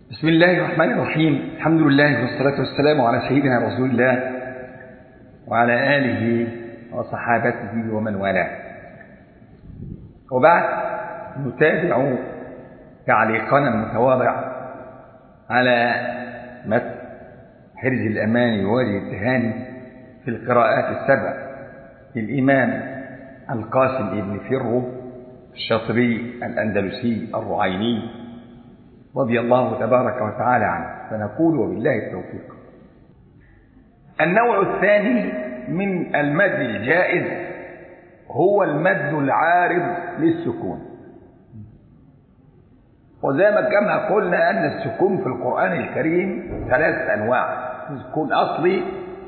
بسم الله الرحمن الرحيم الحمد لله والصلاة والسلام على سيدنا رسول الله وعلى آله وصحابته ومن والاه وبعد نتابع تعليقنا المتواضع على متن حرز الأمان ووادي التهاني في القراءات السبع للإمام القاسم بن فرو الشاطبي الأندلسي الرعيني رضي الله تبارك وتعالى عنه فنقول وبالله التوفيق النوع الثاني من المد الجائز هو المد العارض للسكون وزي ما كما قلنا أن السكون في القرآن الكريم ثلاث أنواع سكون أصلي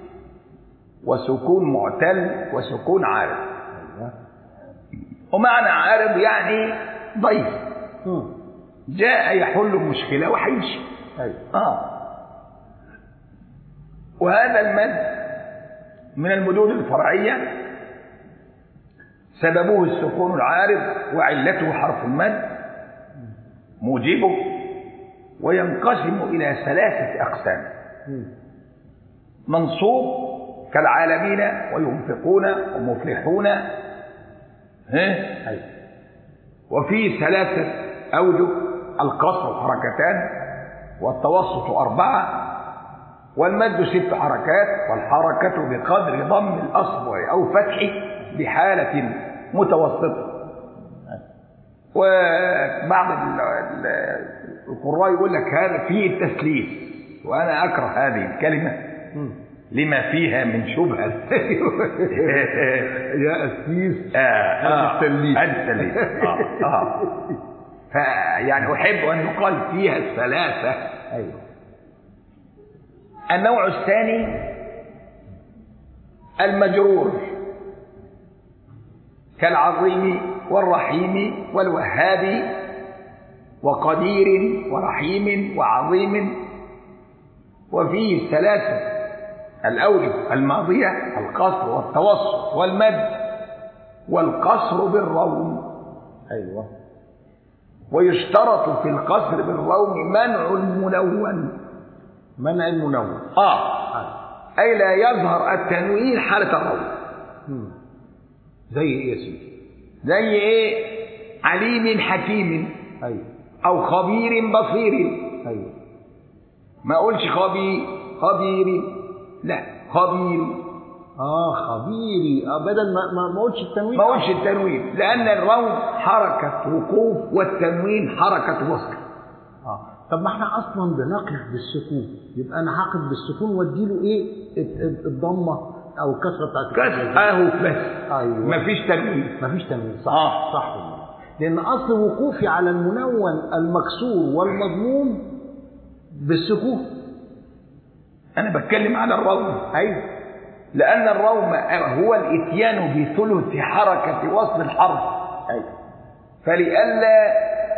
وسكون معتل وسكون عارض ومعنى عارض يعني ضيف جاء يحل مشكلة وهيمشي آه وهذا المد من المدود الفرعية سببه السكون العارض وعلته حرف المد موجبه وينقسم إلى ثلاثة أقسام منصوب كالعالمين وينفقون ومفلحون وفي ثلاثة أوجه القصر حركتان والتوسط أربعة والمد ست حركات والحركة بقدر ضم الأصبع أو فتحه بحالة متوسطة وبعض القراء يقول لك هذا فيه التسليس وأنا أكره هذه الكلمة لما فيها من شبهة يا أسيس آه آه التليس التليس آه آه فيعني أحب أن يقال فيها الثلاثة أيوه النوع الثاني المجرور كالعظيم والرحيم والوهاب وقدير ورحيم وعظيم وفيه ثلاثة الأوجه الماضية القصر والتوسط والمد والقصر بالروم أيوه ويشترط في القصر بالروم منع المنون منع المنون آه أي لا يظهر التنوين حالة الروم مم. زي إيه يا سيدي؟ زي إيه عليم حكيم أيوه أو خبير بصير أيوه ما أقولش خبير خبير لا خبير آه خبيري آه بدل ما ما ما قلتش التنوين ما أقولش التنوين لأن الروم حركة وقوف والتنوين حركة وصل آه طب ما احنا أصلا بنقف بالسكون يبقى أنا هقف بالسكون وأديله إيه الت- الت- الضمة أو الكسرة بتاعت كسر أهو بس أيوه مفيش تنوين مفيش تنوين صح آه. صح والله. لأن أصل وقوفي على المنون المكسور والمضموم بالسكون أنا بتكلم على الروم أيوه لأن الروم هو الإتيان بثلث حركة وصل الحرف أيوه فلئلا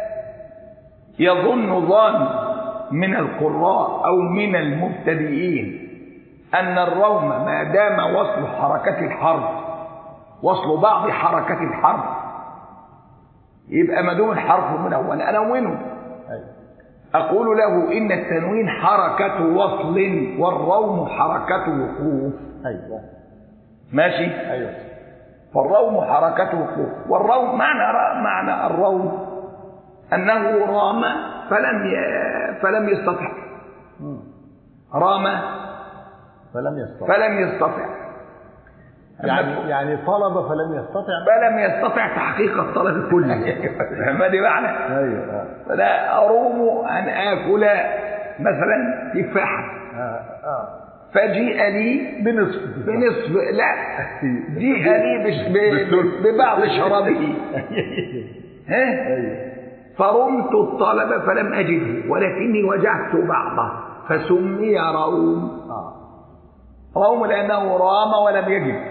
يظن ظان من القراء أو من المبتدئين أن الروم ما دام وصل حركة الحرف وصل بعض حركة الحرف يبقى ما دام الحرف منون أنونه أيوه أقول له إن التنوين حركة وصل والروم حركة وقوف أيوه ماشي أيوه فالروم حركة وقوف والروم معنى معنى الروم أنه رام فلم ي- فلم يستطع مم. رام فلم يستطع فلم يستطع يعني يعني طلب فلم يستطع فلم يستطع تحقيق الطلب كله ما دي معنى ايوه فلا أروم أن آكل مثلا تفاحة اه اه فجيء لي بنصف بنصف لا جيء لي بش- ب- ببعض شرابه ها ايوه فرمت الطلب فلم أجده ولكني وجدت بعضه فسمي روم اه روم لأنه رام ولم يجد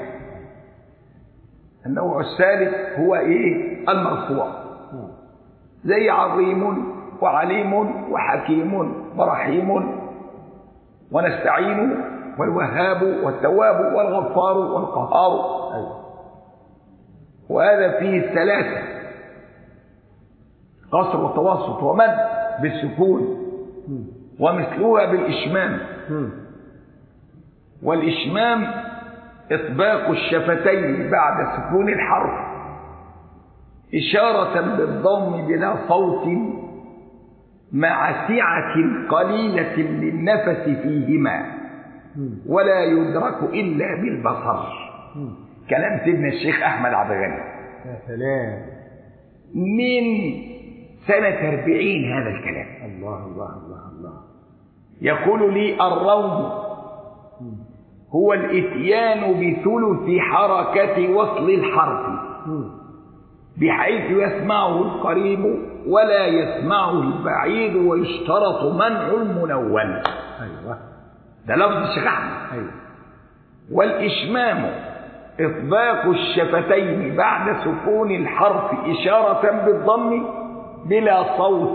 النوع الثالث هو إيه المرفوع مم. زي عظيم وعليم وحكيم ورحيم ونستعين والوهاب والتواب والغفار والقهار ايوه وهذا فيه ثلاثة قصر وتوسط ومد بالسكون مم. ومثلها بالإشمام مم. والإشمام إطباق الشفتين بعد سكون الحرف إشارة بالضم بلا صوت مع سعة قليلة للنفس فيهما مم. ولا يدرك إلا بالبصر مم. كلام سيدنا الشيخ أحمد عبد الغني يا سلام من سنة أربعين هذا الكلام الله الله الله الله يقول لي الروم هو الاتيان بثلث حركة وصل الحرف مم. بحيث يسمعه القريب ولا يسمعه البعيد ويشترط منع المنون ايوه ده لفظ الشيخ احمد ايوه والاشمام اطباق الشفتين بعد سكون الحرف اشاره بالضم بلا صوت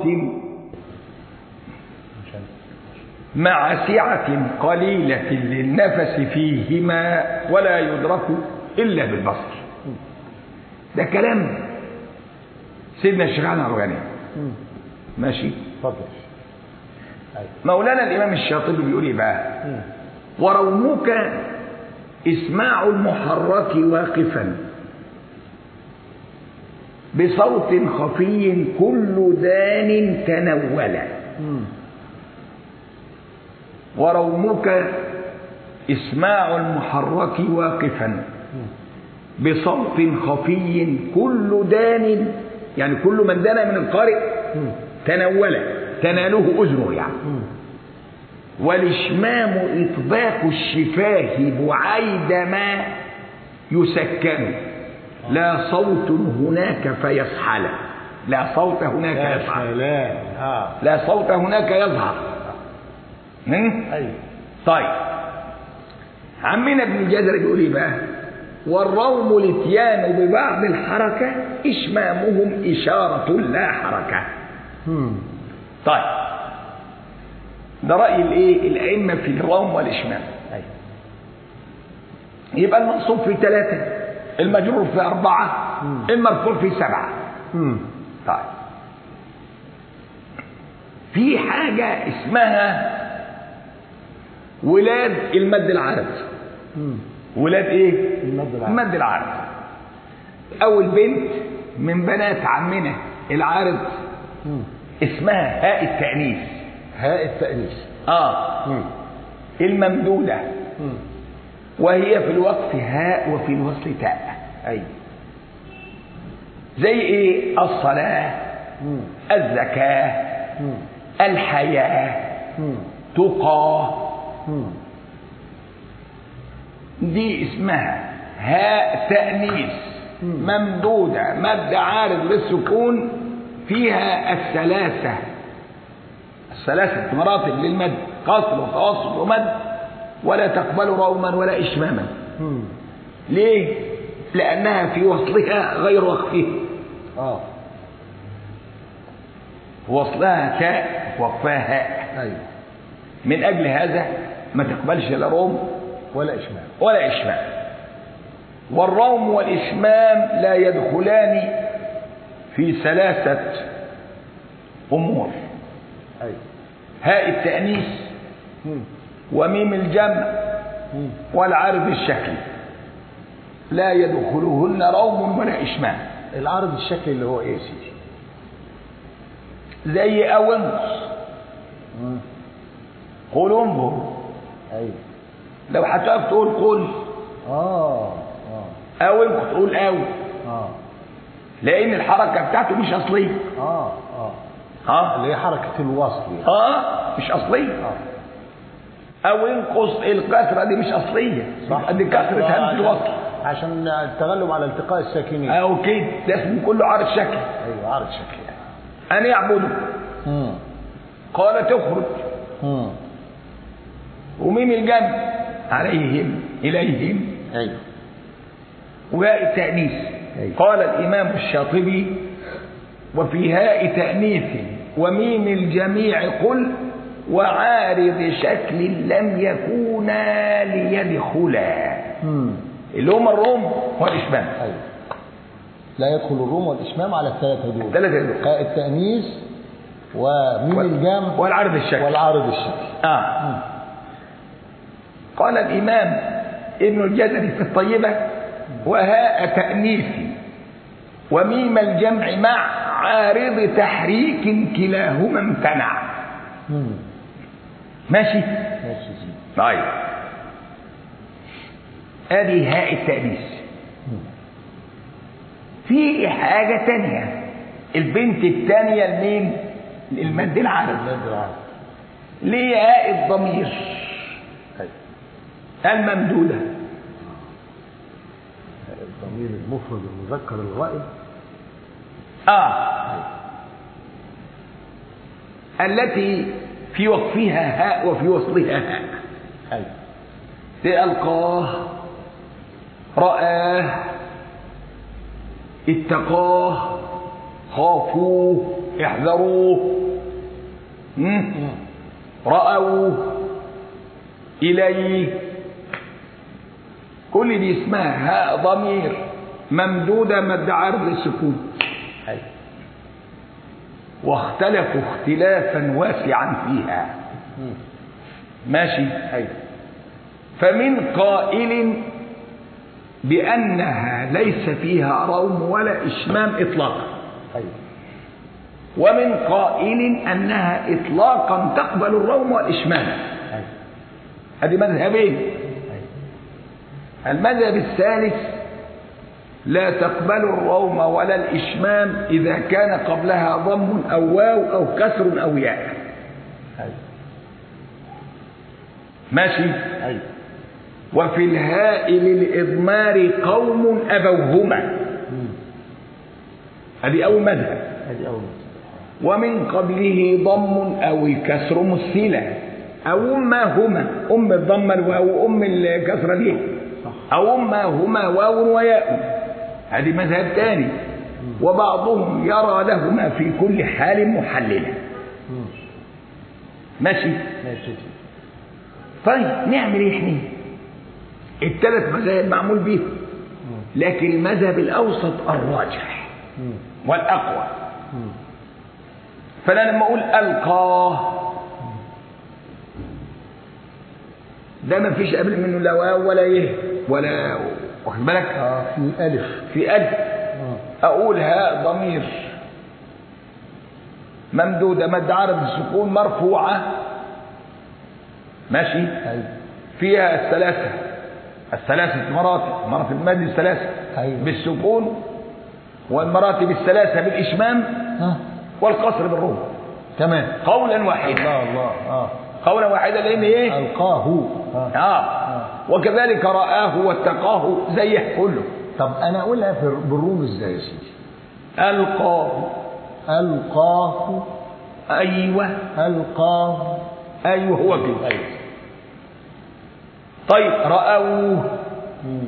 عشان مع سعه قليله للنفس فيهما ولا يدرك الا بالبصر ده كلام سيدنا الشيخ علي الغني مم. ماشي اتفضل ايوه مولانا الامام الشاطبي بيقول ايه بقى مم. ورومك اسماع المحرك واقفا بصوت خفي كل دان تنولا مم. ورومك اسماع المحرك واقفا بصوت خفي كل دان يعني كل من دنا من القارئ مم. تنولا تناله اذنه يعني مم. والإشمام إطباق الشفاه بعيد ما يسكن لا صوت هناك فيصحل لا صوت هناك يا يصحل سلام اه لا صوت هناك يظهر هم؟ ايوه طيب عمنا ابن الجزر بيقول ايه بقى والروم الاتيان ببعض الحركة إشمامهم إشارة لا حركة مم. طيب ده رأي الايه الأئمة في الروم والإشمام ايوه يبقى المنصوب في ثلاثة المجرور في أربعة مم. المرفوع في سبعة مم. طيب في حاجة اسمها ولاد المد العارض مم. ولاد ايه؟ المد العارض. المد العارض أول بنت من بنات عمنا العارض مم. اسمها هاء التأنيث هاء التأنيث اه مم. الممدودة مم. وهي في الوقف هاء وفي الوصل تاء ايوه زي ايه الصلاة مم. الزكاة مم. الحياة مم. تقى مم. دي اسمها هاء تأنيث مم. ممدودة مد عارض للسكون فيها الثلاثة الثلاثة مراتب للمد قصر وتوسط ومد ولا تقبل روما ولا إشماما مم. ليه؟ لأنها في وصلها غير وقفها اه وصلها تاء وقفها هاء ايوه من أجل هذا ما تقبلش لا روم ولا اشمام ولا إشمام والروم والإشمام لا يدخلان في ثلاثة أمور ايوه هاء التأنيث مم. وميم الجمع مم. والعرض الشكلي لا يدخلهن روم ولا إشمام العرض الشكلي اللي هو ايه يا سيدي زي أونس مم. قل انظر ايوه لو هتقف تقول قل اه اه أو انك تقول أو اه لأن الحركة بتاعته مش أصلية اه اه ها اللي هي حركة الوصل يعني. اه مش أصلية اه أو انقص الكسرة دي مش أصلية دي كسرة همز عشان- الوصل عشان التغلب على التقاء الساكنين أو كده ده اسمه كله عرض شكل ايوه عرض شكلي أن يعبدوا امم قال تخرج امم وميم الجمع عليهم إليهم ايوه وهاء التأنيث أيوة. قال الإمام الشاطبي وفي هاء تأنيث وميم الجميع قل وعارض شكل لم يكونا ليدخلا امم اللي هم الروم والإشمام ايوه لا يدخل الروم والاشمام على الثلاثه دول ثلاثة دول هاء التانيث ومين وال- الجام والعرض الشكل والعارض الشكل آه. قال الإمام ابن الجزري في الطيبة وهاء تأنيث وميم الجمع مع عارض تحريك كلاهما امتنع مم. ماشي ماشي يا سيدي طيب ادي هاء التأنيث في حاجة تانية البنت التانية لمين؟ المد العرض المد العارض ليه هاء الضمير أيوة. الممدودة الضمير المفرد المذكر الغائب آه التي في وقفها هاء وفي وصلها هاء أيوة. تألقاه رآه اتقاه خافوه احذروه مم؟ رأوه إليه كل دي اسمها هاء ضمير ممدودة مد عرض السكون أيوة. واختلفوا اختلافا واسعا فيها مم. ماشي أيوة. فمن قائل بأنها ليس فيها روم ولا إشمام إطلاقا أيوة. ومن قائل أنها إطلاقا تقبل الروم والإشمام أيوة. هذه مذهبين أيوة. المذهب الثالث لا تقبل الروم ولا الإشمام إذا كان قبلها ضم أو واو أو كسر أو ياء أيوة. ماشي أيوة. وفي الهاء للإضمار قوم أبوهما مم. هذه أول مذهب هذه أول ومن قبله ضم أو الكسر مثلة أو أما هما أم الضمة الواو أم الكسرة دي أو أما هما واو وياء هذه مذهب ثاني وبعضهم يرى لهما في كل حال محللة مم. ماشي ماشي يا سيدي. طيب نعمل ايه احنا الثلاث مذاهب معمول بيهم مم. لكن المذهب الأوسط الراجح مم. والأقوى مم. فانا لما اقول القاه ده ما فيش قبل منه لا واو ولا يه ولا واخد بالك آه في ألف في الف آه. اقول هاء ضمير ممدوده مد عرض السكون مرفوعه ماشي أيوة. فيها الثلاثه الثلاثه مراتب مراتب المد الثلاثه أيوة. بالسكون والمراتب الثلاثه بالاشمام ها والقصر بالروم تمام قولا واحدا الله الله اه قولا واحدا لان ايه ألقاه آه. اه وكذلك رآه واتقاه زيه كله طب أنا أقولها في بالروم إزاي يا سيدي ألقاه ألقاه أيوة ألقاه أيوة هو كده أيوة. طيب رأوه مم.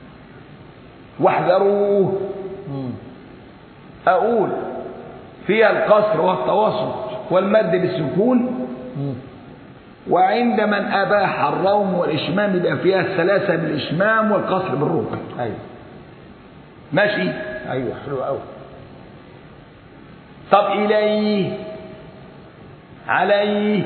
واحذروه مم. أقول فيها القصر والتوسط والمد بالسكون مم. وعند من أباح الروم والإشمام يبقى فيها الثلاثة بالإشمام والقصر بالروم أيوة ماشي أيوة حلو أوي طب إليه عليه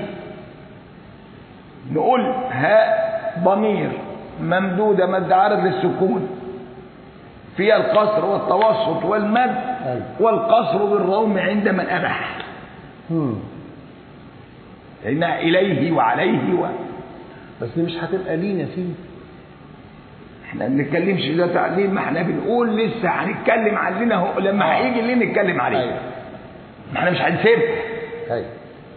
نقول هاء ضمير ممدودة مد عرض للسكون فيها القصر والتوسط والمد أيوة. والقصر بالروم عند من أباح مم. لأنها إليه وعليه و... بس دي مش هتبقى لينا فيه احنا ما بنتكلمش ده تعليل ما احنا بنقول لسه هنتكلم علينا هو لما آه. هيجي اللي نتكلم عليه أيوة. ما احنا مش هنسيبها أيوة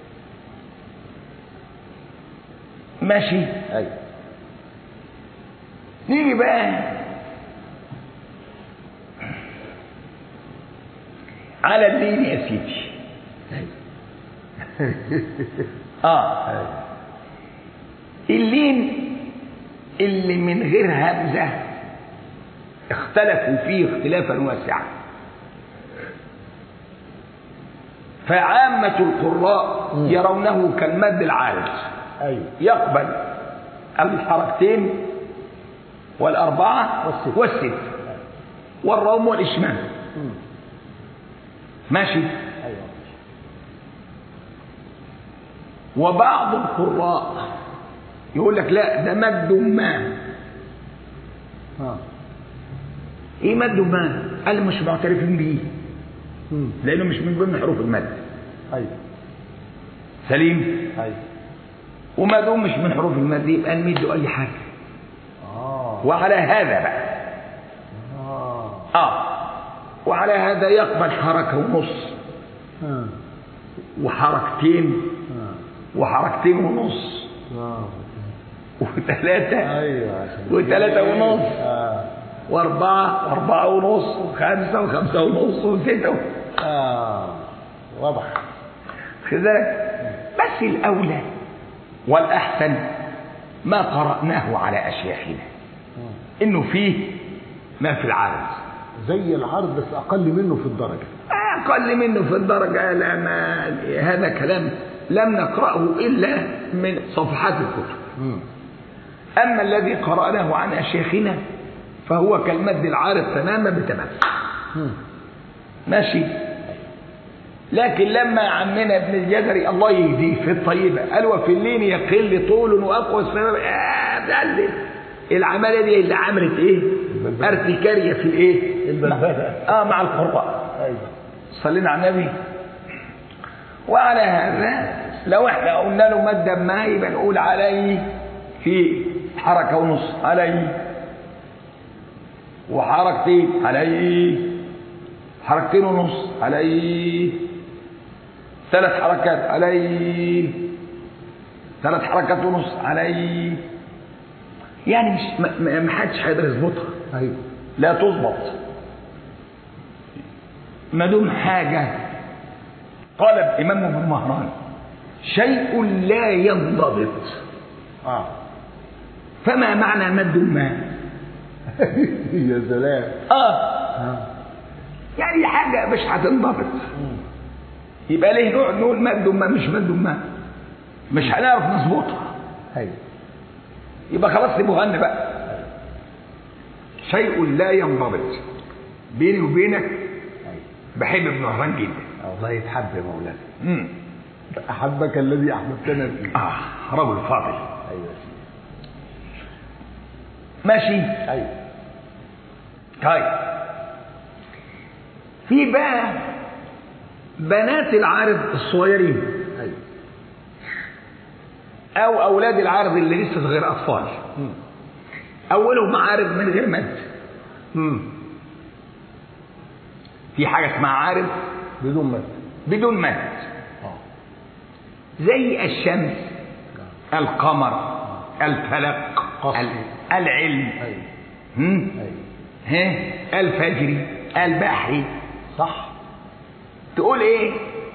ماشي أيوة نيجي بقى على الدين يا سيدي اه أيوة اللين اللي من غير همزة اختلفوا فيه اختلافا واسعا فعامة القراء مم. يرونه كالمد العارض أيوة يقبل الحركتين والأربعة والست. والست والروم والإشمام مم. ماشي أيوة وبعض القراء يقول لك لا ده مد ما اه ايه مد ما قال مش معترفين بيه مم. لانه مش من ضمن حروف المد ايوه سليم ايوه وما دام مش من حروف المد يبقى نمد اي حاجه اه وعلى هذا بقى اه اه وعلى هذا يقبل حركه ونص اه وحركتين اه وحركتين ونص اه وثلاثه ايوه عشان وثلاثة كده. ونص. اه واربعه واربعه ونص وخمسه وخمسه ونص وسته اه واضح خد بالك بس الاولى والاحسن ما قراناه على اشياخنا آه. انه فيه ما في العرض زي العرض بس اقل منه في الدرجه اقل منه في الدرجه لان هذا كلام لم نقراه الا من صفحات الكتب مم. اما الذي قراناه عن اشياخنا فهو كالمد العارض تماما بتمام مم. ماشي لكن لما عمنا ابن الجزري الله يهديه في الطيبه قال وفي اللين يقل طول واقوى السبب آه ده اللي- العمليه دي اللي عملت ايه؟ البلبلة. ارتكاريه في الايه؟ البلبلة. اه مع القراء ايوه صلينا على النبي وعلى هذا لو احنا قلنا له مادة ما يبقى نقول عليه في حركة ونص عليه وحركتين عليه حركتين ونص عليه ثلاث حركات عليه ثلاث حركات ونص عليه يعني مش ما- ما ما حدش هيقدر يظبطها ايوه لا تظبط ما دون حاجة قال الإمام ابن مهران شيء لا ينضبط اه فما معنى مد ما يا سلام آه اه يعني حاجة مش هتنضبط يبقى ليه نقعد نقول مد ما مش مد ما مش هنعرف نظبطها ايوه يبقى خلاص سيبوها لنا بقى شيء لا ينضبط بيني وبينك ايوه بحب ابن مهران جدا الله يتحب يا مولانا مم. احبك الذي احببتنا فيه اه رجل فاضل ايوه ماشي ايوه طيب في بقى بنات العارض الصغيرين ايوه او اولاد العارض اللي لسه صغير اطفال مم. اولهم عارض من غير مد مم. في حاجه اسمها عارض بدون مد بدون مد اه زي الشمس القمر الفلق قصر. ال- العلم ايوه هم؟ ايوه ها الفجر البحر صح تقول ايه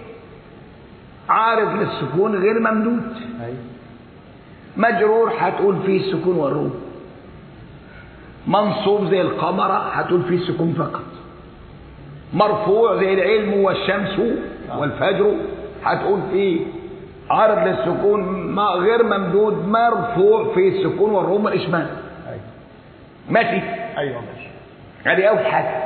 عارض للسكون غير ممدود ايوه مجرور هتقول فيه السكون والروم منصوب زي القمر هتقول فيه السكون فقط مرفوع زي العلم والشمس والفجر هتقول فيه عرض للسكون ما غير ممدود مرفوع فيه السكون والروم والاشمال ايوه ماشي ايوه ماشي ادي اول حاجه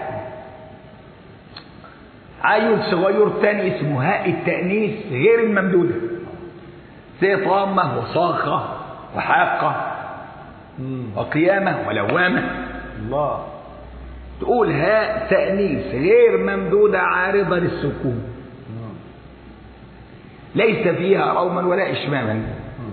عيل صغير تاني اسمه هاء التأنيث غير الممدودة زي طامة وصاخة وحاقة مم. وقيامة ولوامة الله تقول هاء تأنيث غير ممدودة عارضة للسكون مم. ليس فيها روما ولا إشماما مم.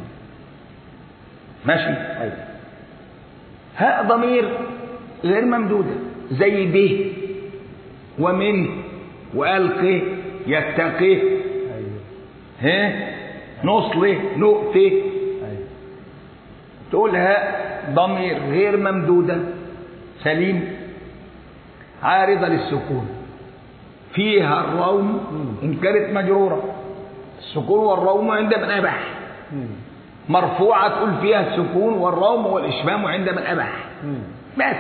ماشي ايوه هاء ضمير غير ممدودة زي به ومن وألقه يتقه ايوه ها نصله نؤته ايوه تقول هاء ضمير غير ممدودة سليم عارضة للسكون فيها الروم مم. إن كانت مجرورة السكون والروم عند من أبح مم. مرفوعة تقول فيها السكون والروم والإشمام عند من أبح مم. بس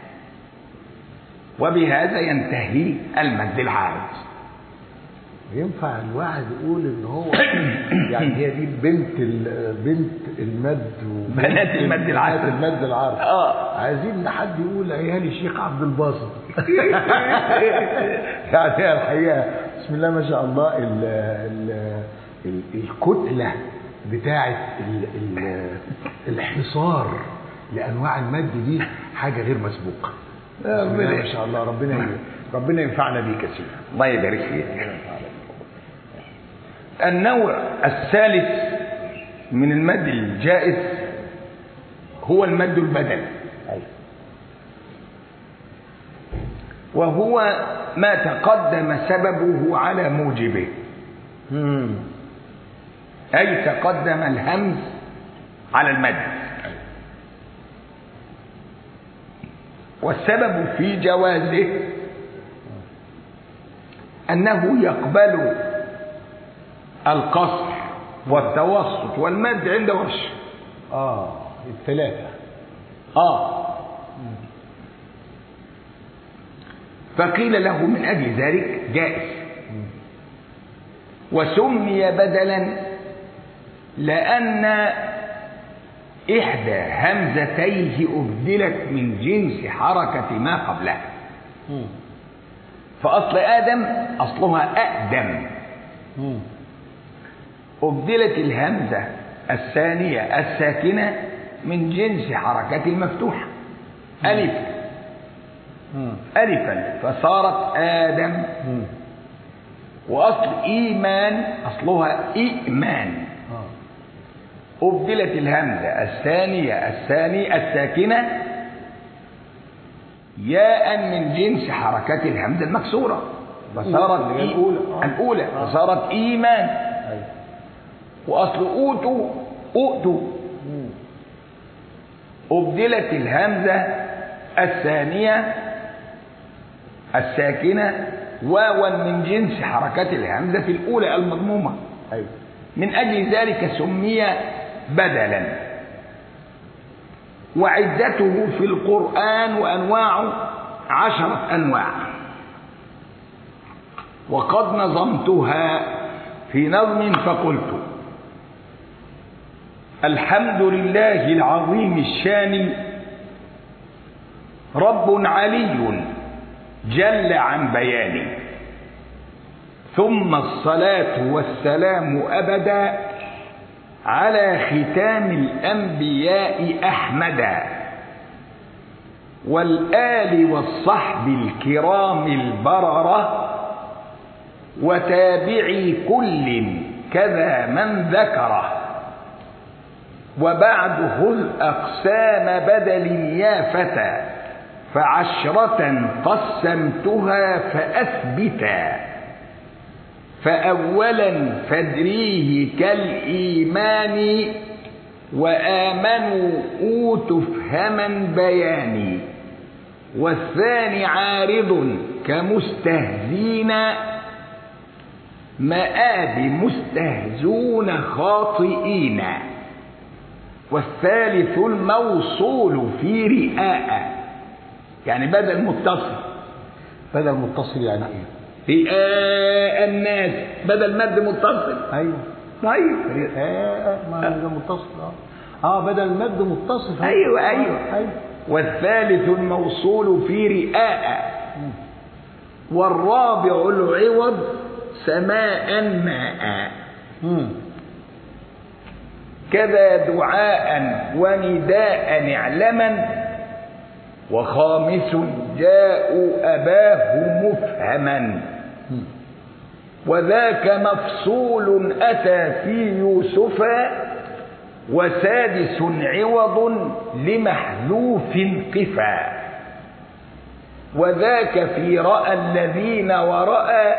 وبهذا ينتهي المد العارض ينفع الواحد يقول ان هو يعني هي دي بنت ال- بنت المد وبنت بنات المد العارض. بنات المد العارض اه عايزين حد يقول عيال الشيخ عبد الباسط يعني الحقيقه بسم الله ما شاء الله ال ال ال الكتله بتاعه ال ال الحصار لانواع المد دي حاجه غير مسبوقه بسم الله ما شاء الله ربنا ي- ربنا ينفعنا بيك يا سيدي الله يبارك فيك النوع الثالث من المد الجائز هو المد البدل وهو ما تقدم سببه على موجبه مم. أي تقدم الهمز على المد والسبب في جوازه أنه يقبل القصر والتوسط والمد عند ورش اه الثلاثه آه فقيل له من أجل ذلك جائز وسمي بدلا لأن إحدى همزتيه أبدلت من جنس حركة ما قبلها مم. فأصل آدم أصلها أقدم مم. أبدلت الهمزة الثانية الساكنة من جنس حركة المفتوحة ألف مم. ألفا فصارت آدم مم. وأصل إيمان أصلها إيمان آه. أبدلت الهمزة الثانية الثانية الساكنة ياء من جنس حركات الهمزة المكسورة فصارت اللي هي إي- الأولى. آه. الأولى آه. فصارت إيمان أيوة. وأصل أوتوا أؤتوا مم. أبدلت الهمزة الثانية الساكنة واوا من جنس حركات الهمزة في الأولى المضمومة ايوه من أجل ذلك سمي بدلا وعدته في القرآن وأنواعه عشرة أنواع وقد نظمتها في نظم فقلت الحمد لله العظيم الشان رب علي جل عن بيان ثم الصلاة والسلام أبدا على ختام الأنبياء أحمدا والآل والصحب الكرام البررة وتابعي كل كذا من ذكره وبعد خذ أقسام بدل يا فتى فعشرة قسمتها فأثبتا فأولا فادريه كالإيمان وآمنوا أوتوا فهما بياني والثاني عارض كمستهزين مآب مستهزون خاطئين والثالث الموصول في رئاء يعني بدل متصل بدل متصل يعني ايه رئاء الناس بدل مد متصل ايوه طيب آه ما ده متصل اه اه بدل مد متصل أيوة، آه، أيوة. ايوه والثالث الموصول في رئاء والرابع العوض سماء ماء مم. كذا دعاء ونداء اعلما وخامس جاءوا أباه مفهما مم. وذاك مفصول أتى في يوسف وسادس عوض لمحذوف قفا وذاك في رأى الذين ورأى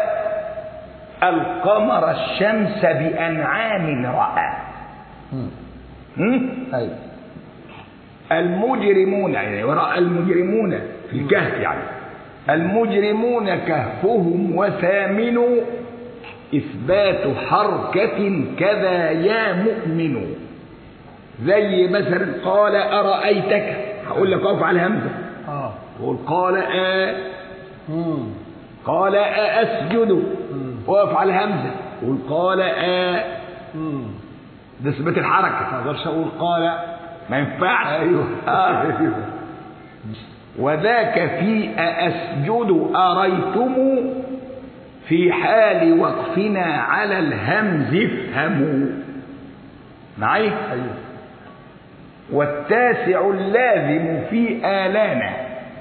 القمر الشمس بأنعام رأى مم. هم؟ ايوه المجرمون يعني ورأى المجرمون في الكهف يعني المجرمون كهفهم وثامن إثبات حركة كذا يا مؤمن زي مثلا قال أرأيتك هقول لك أقف على الهمزة اه تقول قال آ مم. قال أسجد مم. وقف على الهمزة قول قال آ مم. ده إثبات الحركة ما اقدرش اقول قال ما ينفعش ايوه آه. ايوه وذاك في أسجد أريتم في حال وقفنا على الهمز افهموا معي ايوه والتاسع اللازم في آلانا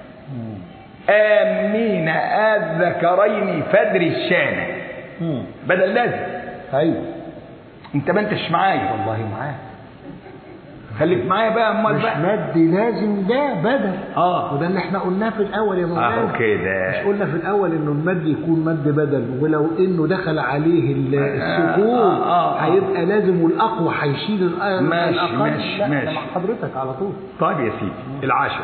آمين الذكرين فدر الشانة مم. بدل لازم ايوه انت ما انتش معايا والله معاك خليك معايا بقى امال مش بقى مد لازم ده بدل اه وده اللي احنا قلناه في الاول يا مولانا اهو مش كده قلنا في الاول انه المد يكون مد بدل ولو انه دخل عليه ال- السكون آه، آه، آه. هيبقى لازم والاقوى هيشيل الأ- ماشي، الاقل ماشي، لا، ده ماشي. مع حضرتك على طول طيب يا سيدي العاشر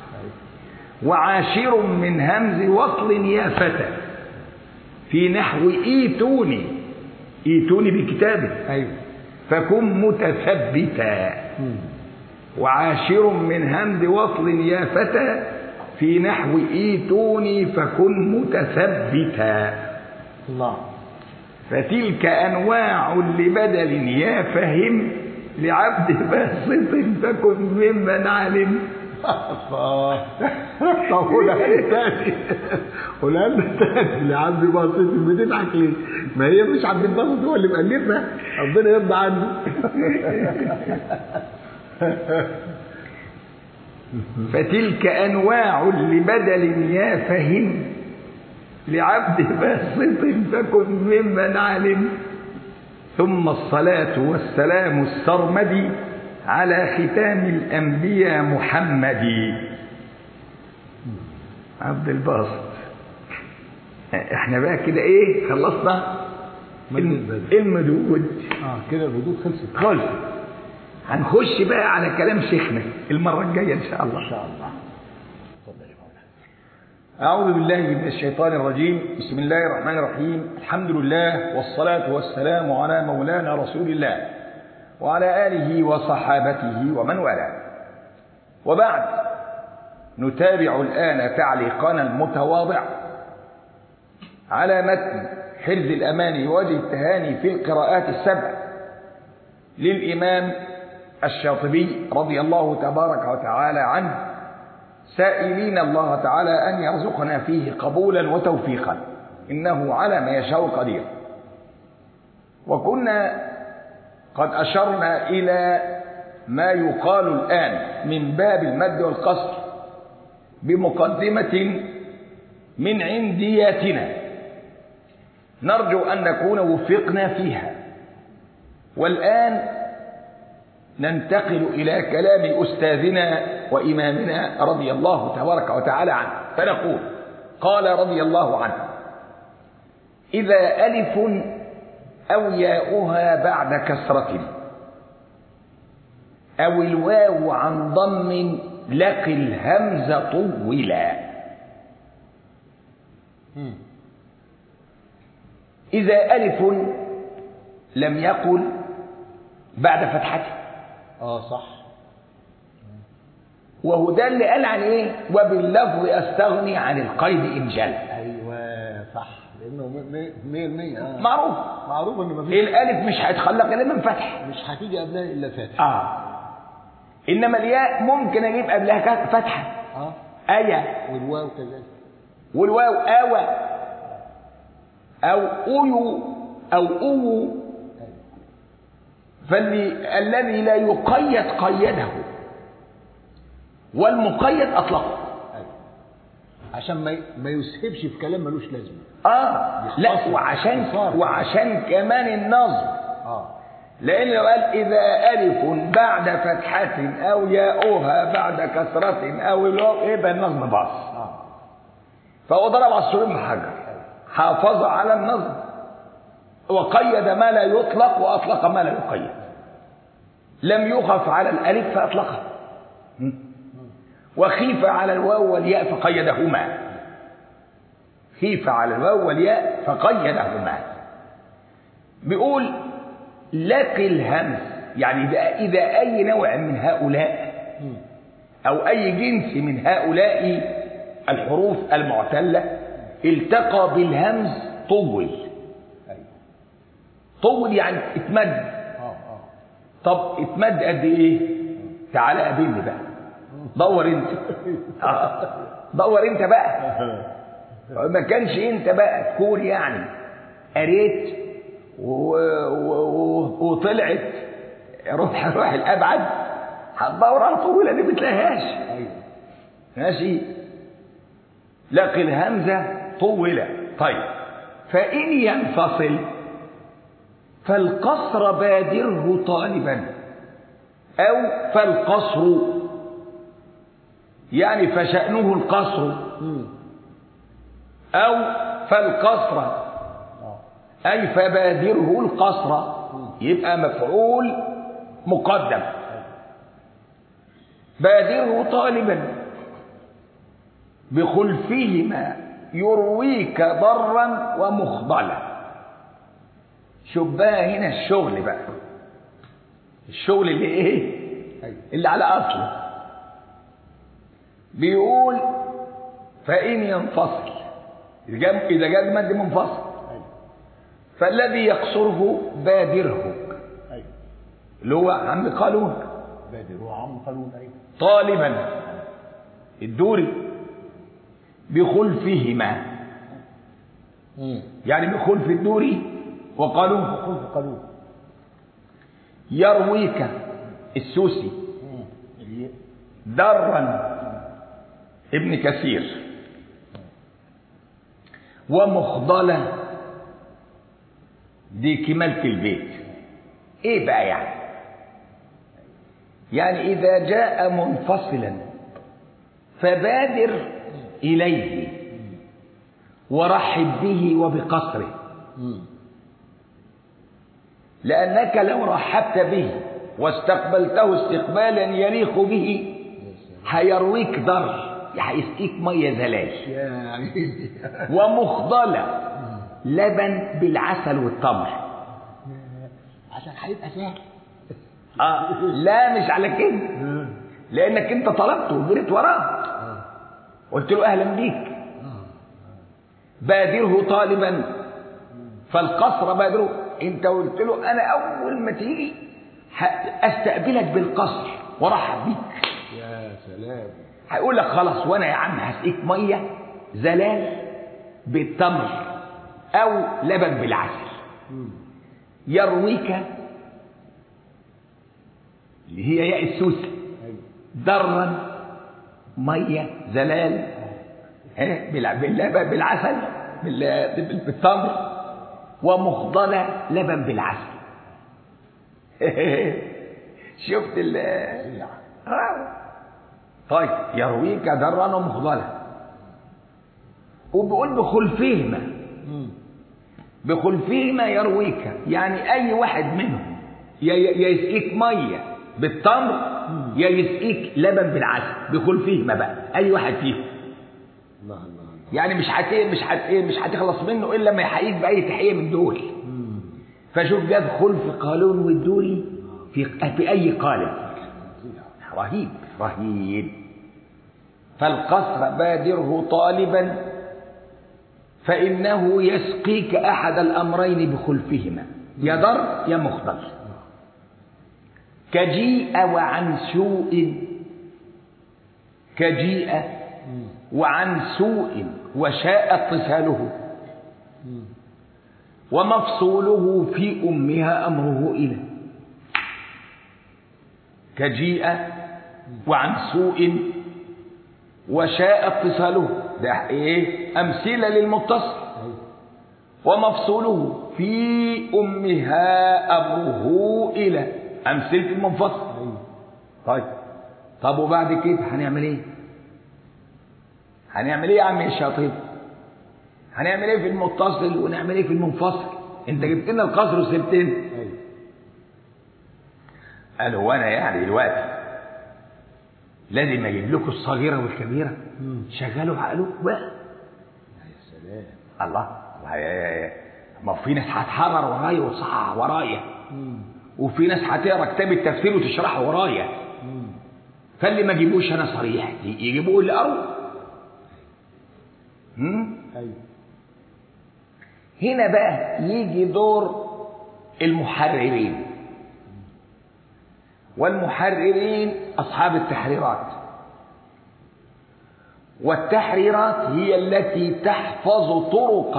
وعاشر من همز وصل يا فتى في نحو ايتوني ايتوني بكتابه ايوه فكن متثبتا وعاشر من همز وصل يا فتى في نحو ايتوني فكن متثبتا الله فتلك انواع لبدل يا فهم لعبد باسط فكن ممن علم طب قولها لي تاني قولها لنا تاني لعبد الباسط بتضحك ليه؟ ما هي مش عبد الباسط هو اللي مألفها ربنا يرضى عنه فتلك انواع لبدل يا فهم لعبد باسط فكن ممن علم ثم الصلاة والسلام السرمدي على ختام الأنبياء محمد عبد الباسط احنا بقى كده ايه خلصنا مد البدل. المدود اه كده الردود خلصت خلص هنخش بقى على كلام شيخنا المرة الجاية إن شاء الله ان شاء الله أعوذ بالله من الشيطان الرجيم بسم الله الرحمن الرحيم الحمد لله والصلاة والسلام على مولانا رسول الله وعلى آله وصحابته ومن والاه وبعد نتابع الآن تعليقنا المتواضع على متن حرز الأمان ووجه التهاني في القراءات السبع للإمام الشاطبي رضي الله تبارك وتعالى عنه سائلين الله تعالى أن يرزقنا فيه قبولا وتوفيقا إنه على ما يشاء قدير وكنا قد أشرنا إلى ما يقال الآن من باب المد والقصر بمقدمة من عندياتنا نرجو أن نكون وفقنا فيها والآن ننتقل إلى كلام أستاذنا وإمامنا رضي الله تبارك وتعالى عنه فنقول قال رضي الله عنه إذا ألف أو ياؤها بعد كسرة أو الواو عن ضم لق الهمز طولا إذا ألف لم يقل بعد فتحته اه صح وهو ده اللي قال عن ايه وباللفظ استغني عن القيد ان جل ايوه صح لانه 100% اه معروف معروف ان مفيش الالف مش هيتخلق الا من فتح مش هتيجي قبلها الا فاتح اه انما الياء ممكن اجيب قبلها كات- فتحه اه ايه والواو كذلك والواو اوى او اويو او اوو فاللي الذي لا يقيد قيده والمقيد اطلقه ايوه عشان ما ما يسهبش في كلام ملوش لازمه اه لا يختصر. وعشان يختصر. وعشان كمان النظم اه لأن لو قال إذا ألف بعد فتحة أو ياؤها بعد كسرة أو الواو يبقى النظم باص اه فهو ضرب عصفورين بحجر حافظ على النظم وقيد ما لا يطلق وأطلق ما لا يقيد لم يخف على الألف فأطلقها وخيف على الواو والياء فقيدهما خيف على الواو والياء فقيدهما بيقول لقي الهمز يعني إذا, إذا أي نوع من هؤلاء أو أي جنس من هؤلاء الحروف المعتلة التقى بالهمز طول ايوه طول يعني اتمد اه اه طب اتمد قد ايه تعالى قابلني بقى دور انت آه. دور انت بقى ما كانش انت بقى تكون يعني قريت و... و... و... وطلعت روح روح الابعد هتدور على طويله دي ما بتلاقيهاش ايوه ماشي لقي الهمزه طوله طيب فان ينفصل فالقصر بادره طالبا او فالقصر يعني فشأنه القصر مم. أو فالقصر اه أي فبادره القصر يبقى مفعول مقدم بادره طالبا بخلفهما يرويك ضرا ومخضلا شوف بقى هنا الشغل بقى الشغل اللي ايه ايوه اللي على اصله بيقول فإن ينفصل إذا جاء إذا جاء مد منفصل ايوه فالذي يقصره بادره ايوه اللي هو عم قالون بادر وعم قانون ايوه طالبا الدوري بخلفهما مم. يعني بخلف الدوري وقالون قلت قانون يرويك السوسي مم. اللي درا ابن كثير ومخضلة دي كمالة البيت ايه بقى يعني يعني اذا جاء منفصلا فبادر اليه ورحب به وبقصره مم. لانك لو رحبت به واستقبلته استقبالا يليق به هيرويك ضر هيسقيك ميه زلال يا عيني ومخضلة لبن بالعسل والتمر عشان هيبقى سهل آه لا مش على كده لانك انت طلبته وجريت وراه قلت له اهلا بيك بادره طالبا فالقصر بادره انت قلت له انا اول ما تيجي ه- استقبلك بالقصر وارحب بيك يا سلام هيقول لك خلاص وانا يا عم هسقيك ميه زلال بالتمر او لبن بالعسل مم. يرويك اللي هي ياء السوس ايوه درا ميه زلال ها، بالع- باللبن بالعسل بال- بال- بالتمر ومخضله لبن بالعسل شفت ال آه. طيب يرويك درا ومخضله وبيقول بخلفهما مم. بخلفهما يرويك يعني اي واحد منهم يا يا يسقيك ميه بالتمر يا يسقيك لبن بالعسل بخلفهما بقى اي واحد فيهم الله الله الله يعني مش هت مش هت مش هتخلص منه الا ما يحييك باي تحيه من دول مم. فشوف جاب خلف قالون والدوري في في اي قالب رهيب رهيب فالقصر بادره طالبا فإنه يسقيك أحد الأمرين بخلفهما يا ضر يا مخضر كجيء وعن سوء كجيء مم. وعن سوء وشاء اتصاله مم. ومفصوله في أمها أمره إلى كجيء وعن سوء وشاء اتصاله ده ايه أمثلة للمتصل ايوه ومفصوله في أمها أمره إلى أمثلة المنفصل ايوه طيب طب وبعد كده هنعمل ايه هنعمل ايه يا عم الشاطر هنعمل ايه في المتصل ونعمل ايه في المنفصل انت جبت لنا القصر وسبتنا ايوه قال هو انا يعني دلوقتي لازم اجيب لكم الصغيره والكبيره مم. شغلوا عقلكم بقى يا سلام الله الله ما في ناس هتحرر ورايا وتصحح ورايا مم. وفي ناس هتقرا كتاب التفسير وتشرحه ورايا مم. فاللي ما جيبوش انا صريح يجيبوه اللي قروا هم؟ ايوه هنا بقى يجي دور المحررين والمحررين أصحاب التحريرات والتحريرات هي التي تحفظ طرق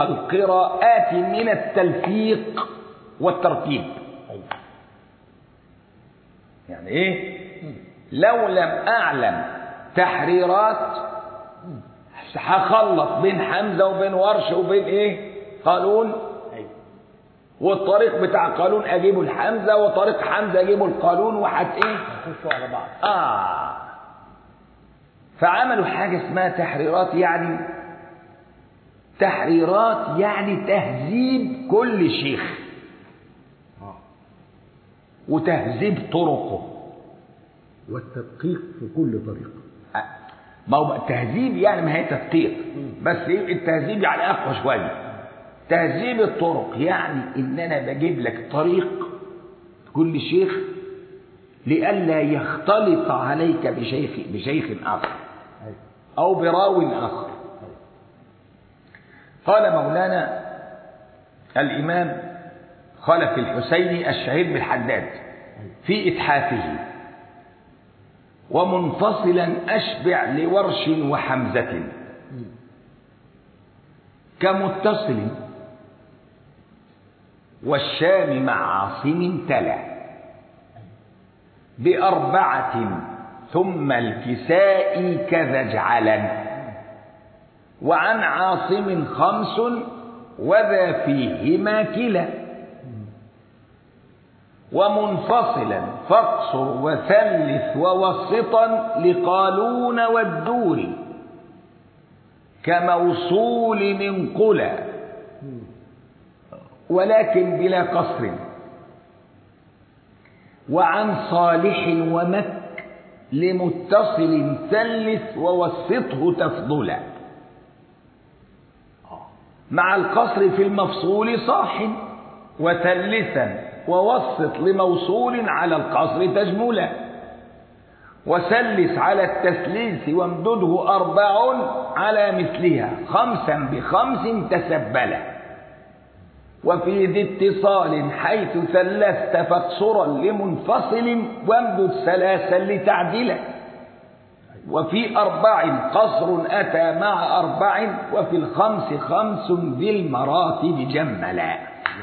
القراءات من التلفيق والترتيب ايوه يعني ايه لو لم اعلم تحريرات هخلط بين حمزه وبين ورش وبين ايه قانون ايوه والطريق بتاع قانون اجيبه الحمزه وطريق حمزه اجيبه القانون وحت ايه هنخشوا على بعض اه فعملوا حاجه اسمها تحريرات يعني تحريرات يعني تهذيب كل شيخ اه وتهذيب طرقه والتدقيق في كل طريق ما هو تهذيب يعني ما هي تدقيق بس إيه التهذيب يعني اقوى شويه تهذيب الطرق يعني ان انا بجيب لك طريق كل شيخ لئلا يختلط عليك بشيخ بشيخ اخر ايوه او براو اخر قال مولانا الامام خلف الحسيني الشهير بالحداد في اتحافه ومنفصلا أشبع لورش وحمزة كمتصل والشام مع عاصم تلا بأربعة ثم الكساء كذا اجعلا وعن عاصم خمس وذا فيهما كلا ومنفصلا فاقصر وثلث ووسطا لقالون والدور كموصول انقلا ولكن بلا قصر وعن صالح ومك لمتصل ثلث ووسطه تفضلا مع القصر في المفصول صاح وثلثا ووسط لموصول على القصر تجملا وسلس على التثليث وامدده أربع على مثلها خمسا بخمس تسبلا وفي ذي اتصال حيث ثلثت فاقصرا لمنفصل وامدد ثلاثا لتعدلا وفي أربع قصر أتى مع أربع وفي الخمس خمس ذي المراتب جملا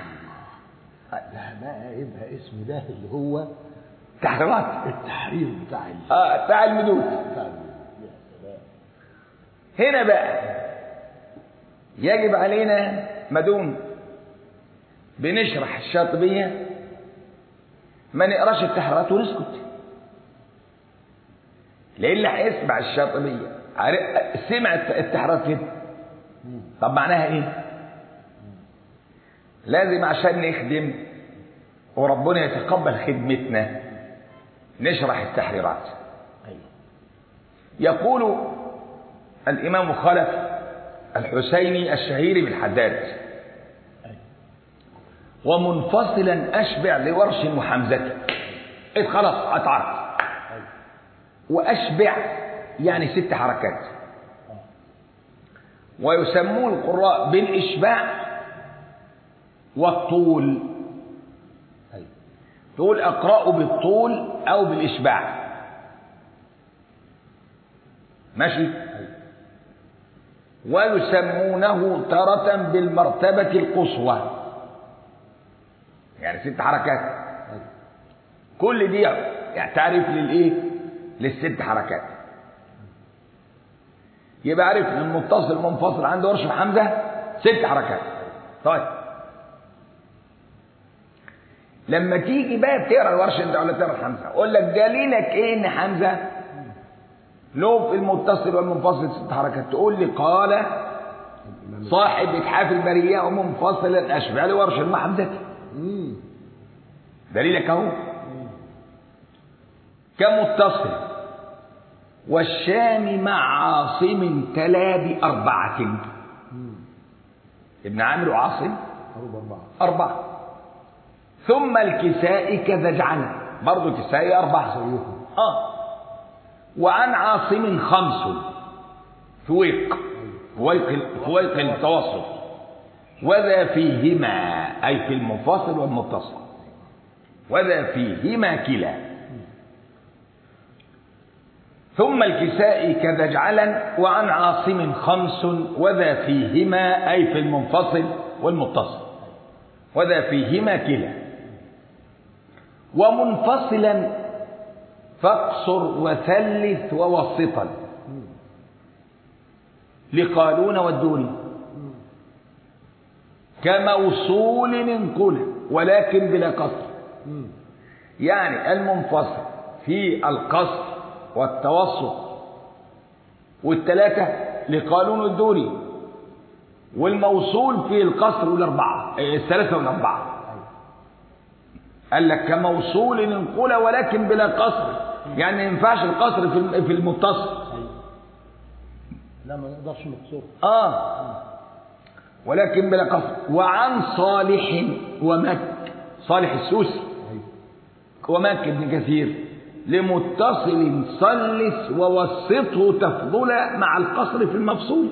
ده بقى يبقى اسم ده اللي هو تحريرات التحرير بتاع ال- اه بتاع المدود بتاع ال- يا سلام هنا بقى يجب علينا مدون بنشرح الشاطبية ما نقراش التحريرات ونسكت لان اللي هيسمع الشاطبية عارف- سمع التحريرات كده طب معناها ايه لازم عشان نخدم وربنا يتقبل خدمتنا نشرح التحريرات ايوه يقول الإمام خلف الحسيني الشهير بالحداد ايوه ومنفصلا أشبع لورش وحمزة إذ خلاص أتعرف ايوه وأشبع يعني ست حركات ويسمون القراء بالإشباع والطول ايوه تقول أقرأ بالطول أو بالإشباع ماشي ويسمونه تارة بالمرتبة القصوى يعني ست حركات ايوه كل دي يعني تعريف للايه للست حركات يبقى عارف ان المتصل منفصل عند ورش حمزه ست حركات طيب لما تيجي بقى تقرا الورش انت ولا تقرا حمزه اقول لك دليلك ايه ان حمزه له في المتصل والمنفصل ست حركات تقول لي قال الإمام صاحب اتحاف البريه ومنفصلا اشبع لورش مع حمزه مم. دليلك اهو كمتصل والشام مع عاصم تلا بأربعة مم. ابن عامر وعاصم أربعة أربعة أربعة ثم الكساء كذا اجعل برضه الكساء أربعة زيهم آه وعن عاصم خمس فويق فويق فويق التوسط وذا فيهما أي في المنفصل والمتصل وذا فيهما كلا ثم الكساء كذا اجعلا وعن عاصم خمس وذا فيهما أي في المنفصل والمتصل وذا فيهما كلا ومنفصلا فاقصر وثلث ووسطا لقالون والدوري كموصول انقل ولكن بلا قصر يعني المنفصل في القصر والتوسط والثلاثة لقانون الدوري والموصول في القصر والأربعة إيه، الثلاثة والأربعة قال لك كموصول انقل ولكن بلا قصر يعني ما ينفعش القصر في في المتصل لا ما نقدرش نقصره اه ولكن بلا قصر وعن صالح ومك صالح السوسي ومك ابن كثير لمتصل صلث ووسطه تفضل مع القصر في المفصول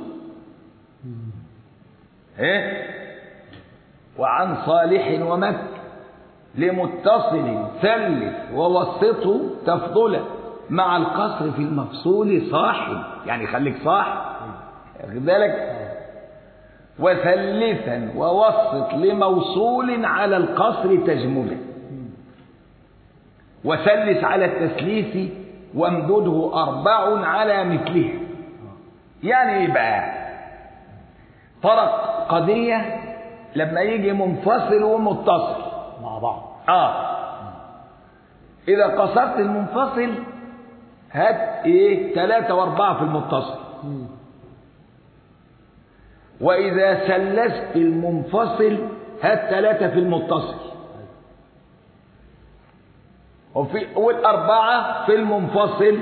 ايه وعن صالح ومك لمتصل ثلث ووسطه تفضل مع القصر في المفصول صاحب يعني خليك صاحب واخد بالك وثلثا ووسط لموصول على القصر تجمله وثلث على التثليث وامدده أربع على مثله يعني ايه بقى فرق قضية لما يجي منفصل ومتصل مع بعض اه إذا قصرت المنفصل هات ايه ثلاثة واربعة في المتصل وإذا ثلثت المنفصل هات ثلاثة في المتصل وفي والأربعة في المنفصل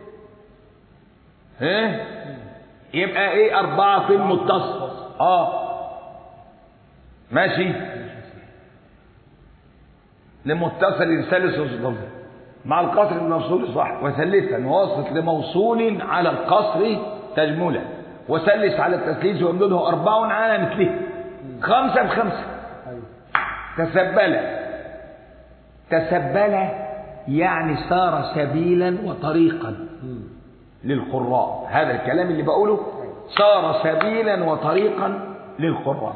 ها يبقى ايه أربعة في المتصل اه ماشي لمتصل ثالث وصل مع القصر الموصول صح وثلثا واصل لموصول على القصر تجملا وثلث على التثليث وامدده أربع على مثله خمسة بخمسة تسبل تسبل يعني صار سبيلا وطريقا للقراء هذا الكلام اللي بقوله صار سبيلا وطريقا للقراء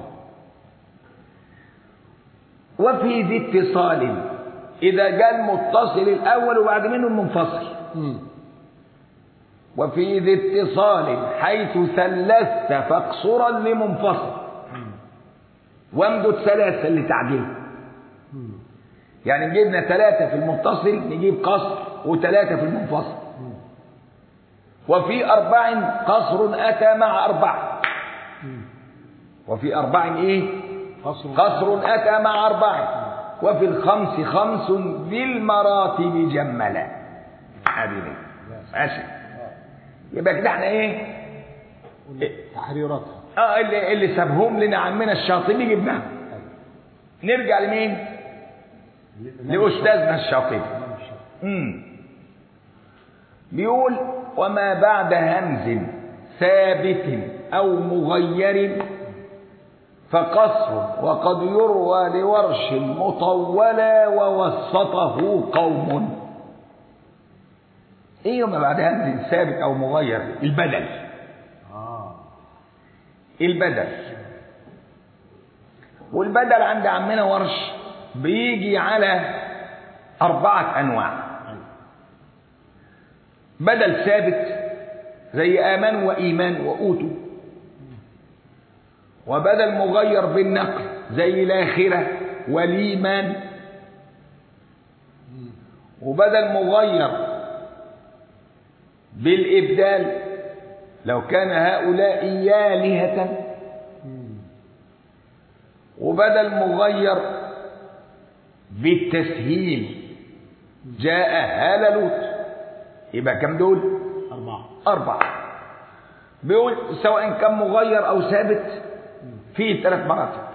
وفي ذي اتصال إذا جاء المتصل الأول وبعد منه المنفصل وفي ذي اتصال حيث ثلثت فاقصرا لمنفصل وامدد ثلاثة لتعديل يعني جبنا ثلاثة في المتصل نجيب قصر وثلاثة في المنفصل وفي أربع قصر أتى مع أربع وفي أربع إيه قصر قصر أتى مع أربع وفي الخمس خمس بالمراتب جملا هذه دي. ماشي يبقى كده احنا ايه تحريراتها اه اللي اللي سابهم لنا عمنا الشاطبي جبناه نرجع لمين لاستاذنا الشاطبي امم بيقول وما بعد همز ثابت او مغير فقصر وقد يروى لورش مطولا ووسطه قوم ايه وما بعد همز ثابت او مغير البدل اه البدل والبدل عند عمنا ورش بيجي على أربعة أنواع بدل ثابت زي آمن وإيمان وأوتوا وبدل مغير بالنقل زي الآخرة والإيمان وبدل مغير بالإبدال لو كان هؤلاء آلهة وبدل مغير بالتسهيل جاء هال لوط يبقى كم دول أربعة أربعة بيقول سواء كان مغير أو ثابت فيه ثلاث مراتب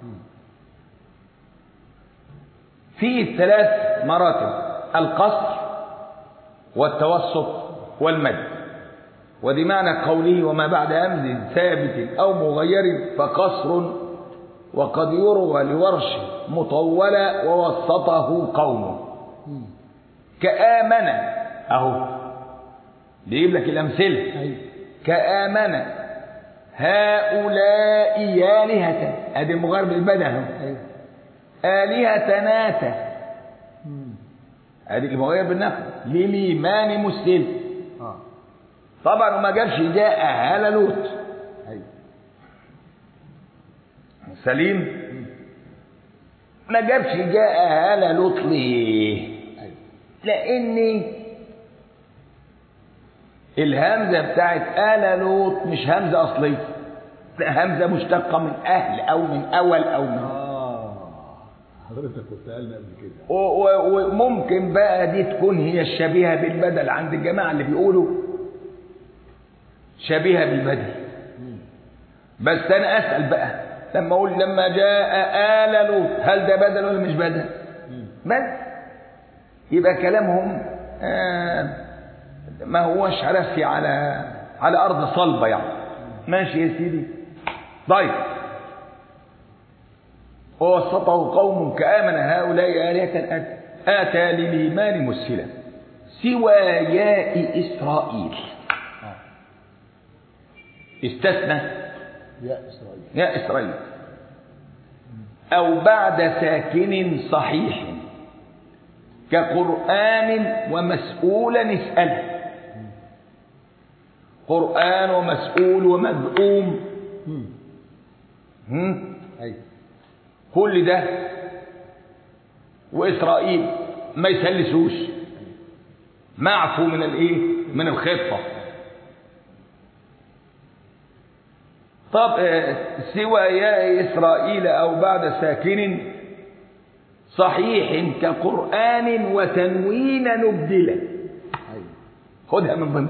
فيه ثلاث مراتب القصر والتوسط والمد ودي معنى قوله وما بعد همز ثابت أو مغير فقصر وقد يروى لورش مطولا ووسطه قوم كآمن أهو بيجيب لك الأمثلة أيوة كآمن هؤلاء آلهة أدي مغير بالبدن أهو أيوة آلهة ناتا هذه المغير بالنفي للإيمان مسلم اه طبعا وما جابش جاء آل لوط ايوه سليم ما جابش جاء آل لوط ليه ايوه لأن الهمزة بتاعت آل لوط مش همزة أصلية لا همزة مشتقة من أهل أو من أول أو من اه حضرتك كنت قالنا قبل كده و- و- وممكن بقى دي تكون هي الشبيهة بالبدل عند الجماعة اللي بيقولوا شبيهة بالبدل بس أنا أسأل بقى لما أقول لما جاء آل لوط هل ده بدل ولا مش بدل؟ بدل يبقى كلامهم آه ما هوش رسي على على أرض صلبة يعني ماشي يا سيدي طيب ووسطه قوم كآمن هؤلاء آلهة آت- آتى للإيمان مسهلا سوى ياء إسرائيل استثنى يا اسرائيل يا إسرائيل أو بعد ساكن صحيح كقرآن ومسؤولا اسأله قرآن ومسؤول ومدعوم مم. هم؟ ايوه كل ده وإسرائيل ما يسلسوش معفو من الايه من الخطة طب آه، سوى يا إسرائيل أو بعد ساكن صحيح كقرآن وتنوين نبدلة ايوه خدها من ضمن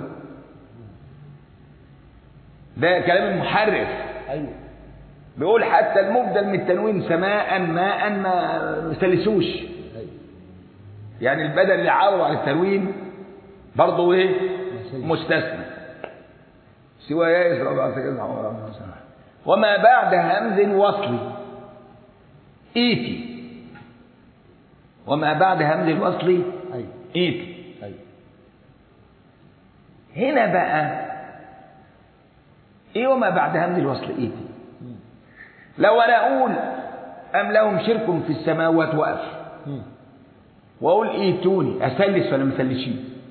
ده كلام المحرف ايوه بيقول حتى المبدل من التنوين سماء ماء ما سلسوش ايوه يعني البدل اللي عاوض على التنوين برضه ايه مسلسل. مستثنى سوى يا إسرائيل وما بعد همز وصل ايتي وما بعد همز الوصل ايوه ايتي ايوه هنا بقى ايه وما بعد همز الوصل ايتي لو انا اقول ام لهم شرك في السماوات واقف مم. واقول ايتوني اسلس ولا ما اسلسش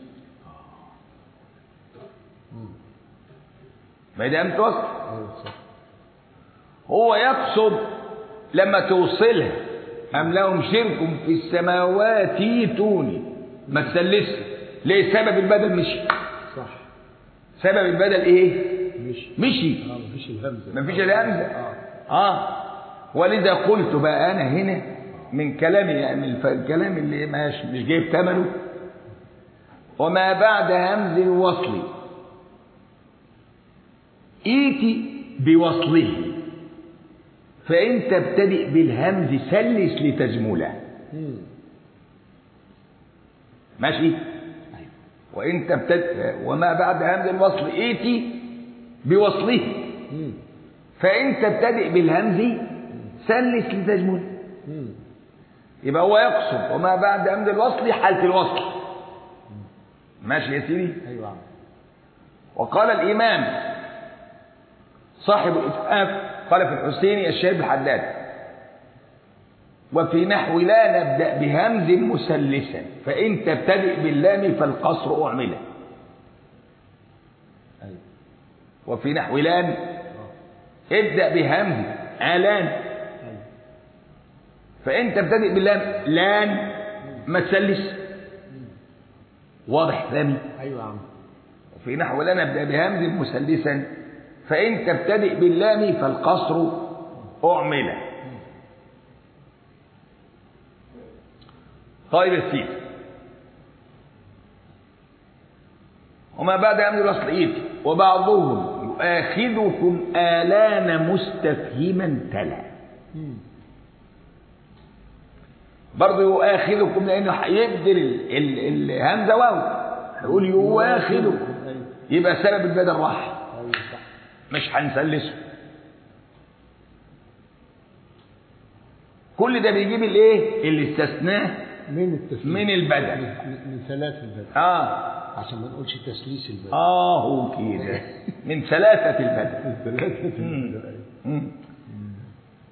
ما ده همزه وصل ايوه صح هو يقصد لما توصلها أم لهم شرك في السماوات ايتوني ما تسلسها ليه سبب البدل مشي صح سبب البدل ايه مش مشي اه مفيش الهمزه مفيش الهمزة اه اه ولذا قلت بقى انا هنا من كلامي يعني من الف- الكلام اللي مش مش جايب ثمنه وما بعد همز الوصل ايتي بوصله فان تبتدئ بالهمز سلس لتجمله مم. ماشي وان تبتدئ وما بعد همز الوصل ايتي بوصله مم. فان تبتدئ بالهمز سلس لتجمله مم. يبقى هو يقصد وما بعد همز الوصل حالة الوصل ماشي يا سيدي ايوه عم. وقال الإمام صاحب الإسعاف قال في الحسيني الشيخ الحداد وفي نحو لا نبدأ بهمز مسلسا فإن تبتدئ باللام فالقصر أعمله ايوه وفي نحو لان ابدأ بهمز آلان ايوه فإن تبتدئ باللام لان ما تسلس واضح كلامي ايوه يا عم في نحو لا نبدأ بهمز مسلسا فإن تبتدئ باللام فالقصر أعمل طيب يا سيدي وما بعد همز الوصل إيتي وبعضهم يؤاخذكم آلان مستفهما تلا مم. برضه يؤاخذكم لأنه هيبدل ال- ال- الهمزة واو هيقول يؤاخذكم ايوه يبقى سبب البدل راح ايوه صح مش هنسلسه كل ده بيجيب الايه اللي استثناه من التسليس من البدل من, من ثلاث البدل اه عشان ما نقولش تسليس البدل اه هو كده من ثلاثة البدل من ثلاثة البدل ايوه مم.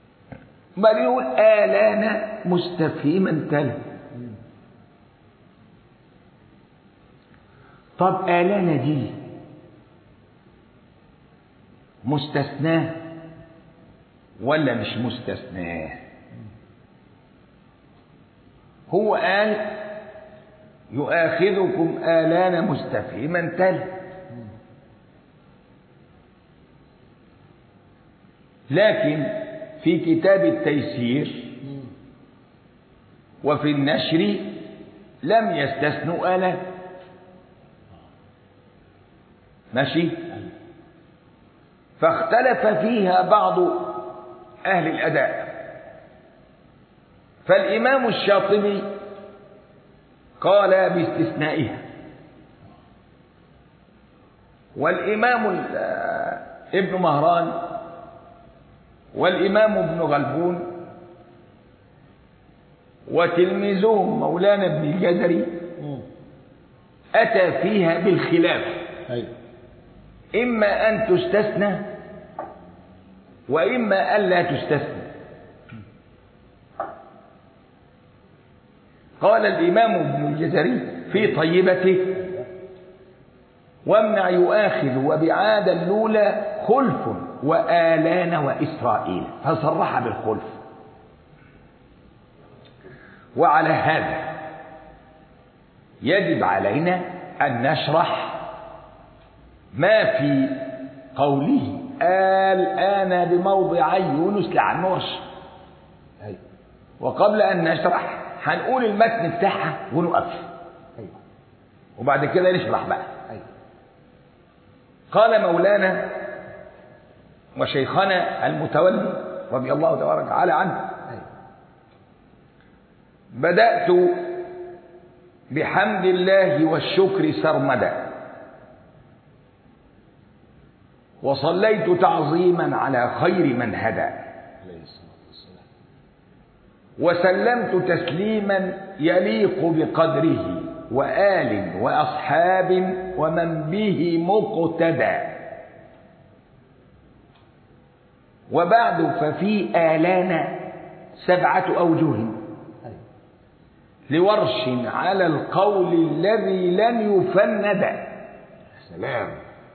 بل يقول آلان مستفهما تلا طب آلانة دي مستثناه ولا مش مستثناه هو قال يؤاخذكم آلان مستفهما تل لكن في كتاب التيسير وفي النشر لم يستثنوا آلان ماشي فاختلف فيها بعض أهل الأداء فالإمام الشاطبي قال باستثنائها والإمام ابن مهران والإمام ابن غلبون وتلميذهم مولانا ابن الجزري أتى فيها بالخلاف أيوة. إما أن تستثنى وإما ألا تستثنى قال الإمام ابن الجزري في طيبته وامنع يؤاخذ وبعاد الأولى خلف وآلان وإسرائيل فصرح بالخلف وعلى هذا يجب علينا أن نشرح ما في قوله الآن بموضعي يونس لعن ورش أيوة. وقبل أن نشرح هنقول المتن بتاعها ونقف أيوة. وبعد كده نشرح بقى أيوة. قال مولانا وشيخنا المتولي رضي الله تبارك وتعالى عنه أيوة. بدأت بحمد الله والشكر سرمدا وصليت تعظيما على خير من هدى عليه الصلاة والسلام وسلمت تسليما يليق بقدره وآل وأصحاب ومن به مقتدى وبعد ففي آلان سبعة أوجه أيوة. لورش على القول الذي لن يفند سلام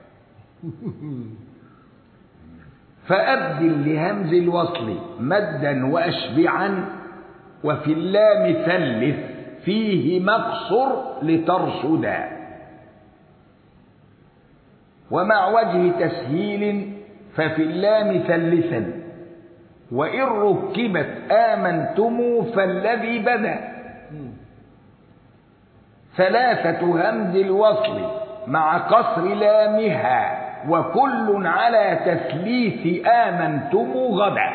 فأبدل لهمز الوصل مدا وأشبعا وفي اللام ثلث فيه مقصر لترشدا ومع وجه تسهيل ففي اللام ثلثا وإن ركبت آمنتم فالذي بدا ثلاثة همز الوصل مع قصر لامها وكل على تثليث آمنتم غدا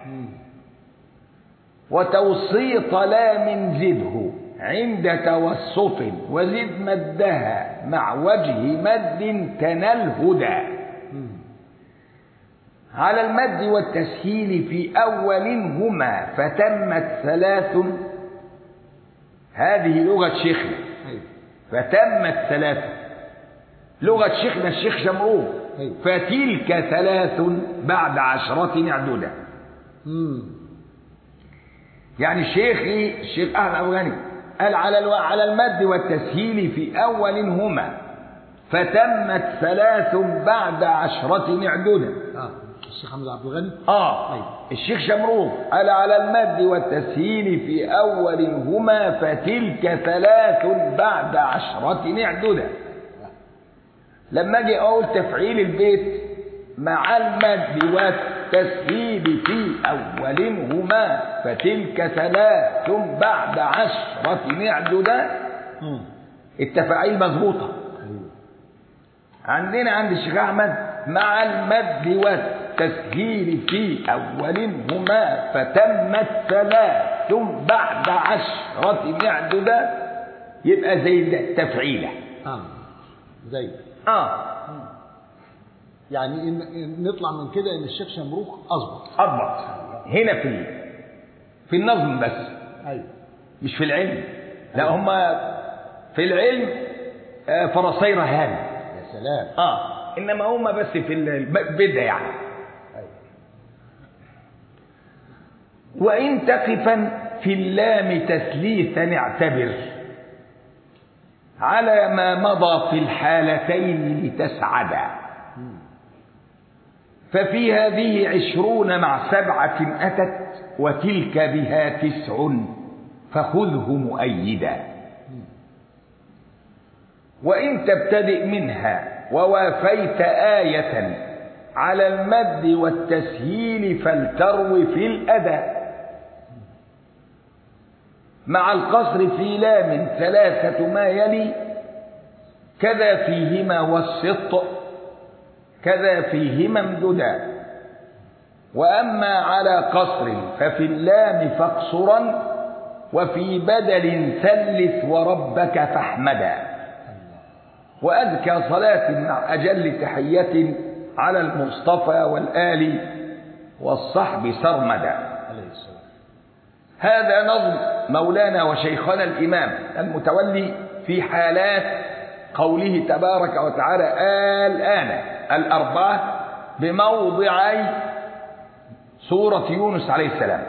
وتوسيط لام زده عند توسط وزد مدها مع وجه مد تنال هدى على المد والتسهيل في أولهما فتمت ثلاث هذه لغة شيخنا أيوة. فتمت ثلاث لغة شيخنا الشيخ شمروخ أيوة. فتلك ثلاث بعد عشرة اعدودا مم. يعني شيخي الشيخ أحمد أبو غني قال على الو... على المد والتسهيل في أولهما فتمت ثلاث بعد عشرة اعدودا آه. الشيخ حمد عبد الغني آه أيوة. الشيخ شمروخ قال على المد والتسهيل في أولهما فتلك ثلاث بعد عشرة اعددا لما أجي أقول تفعيل البيت مع المد والتسهيل في أولهما فتلك ثلاث بعد عشرة اعددا مم. التفاعيل مظبوطة أيوة. عندنا عند الشيخ أحمد مع المد والتسهيل في أولهما فتمت ثلاث بعد عشرة معدودة يبقى زي ده تفعيلة آه. زي آه يعني إن إن نطلع من كده ان الشيخ شمروخ اظبط أضبط هنا في في النظم بس ايوه مش في العلم لا هم في العلم آه، فرسي رهان يا سلام اه انما هم بس في البدع يعني ايوه وإن تقفا في اللام تثليثا اعتبر على ما مضى في الحالتين لتسعدا ففي هذه عشرون مع سبعة أتت وتلك بها تسع فخذه مؤيدا وإن تبتدئ منها ووافيت آية على المد والتسهيل فلتروي في الأداء مع القصر في لام ثلاثة ما يلي كذا فيهما والسط كذا فيهما امددا وأما على قصر ففي اللام فاقصرا وفي بدل ثلث وربك فاحمدا وأذكى صلاة مع أجل تحية على المصطفى والآل والصحب سرمدا عليه السلام هذا نظم مولانا وشيخنا الإمام المتولي في حالات قوله تبارك وتعالى الآن الأربعة بموضعي سورة يونس عليه السلام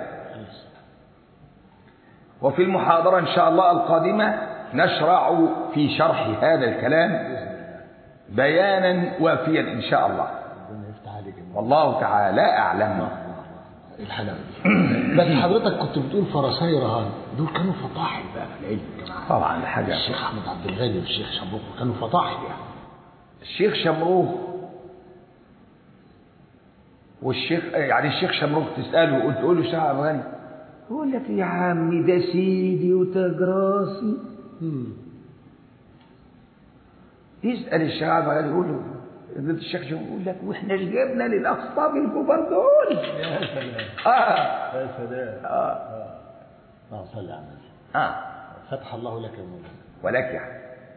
وفي المحاضرة إن شاء الله القادمة نشرع في شرح هذا الكلام بيانا وافيا إن شاء الله ربنا يفتح عليك والله تعالى أعلم الحلاوه دي بس حضرتك كنت بتقول فرساي رهان دول كانوا فطاحل بقى في العلم يا جماعه طبعا حاجة الشيخ احمد عبد الغني والشيخ شمروخ كانوا فطاحل يعني الشيخ شمروخ والشيخ يعني الشيخ شمروخ تسأله وقلت تقول له شيخ عبد الغني يقول لك يا عمي ده سيدي وتاج راسي يسأل الشيخ عبد الغني يقول له ابن الشيخ شمروخ يقول لك واحنا ايش جبنا للاخطاب الكبار دول يا سلام اه يا سلام اه اه صلي على النبي اه فتح الله لك يا مولانا ولك يا حبيبي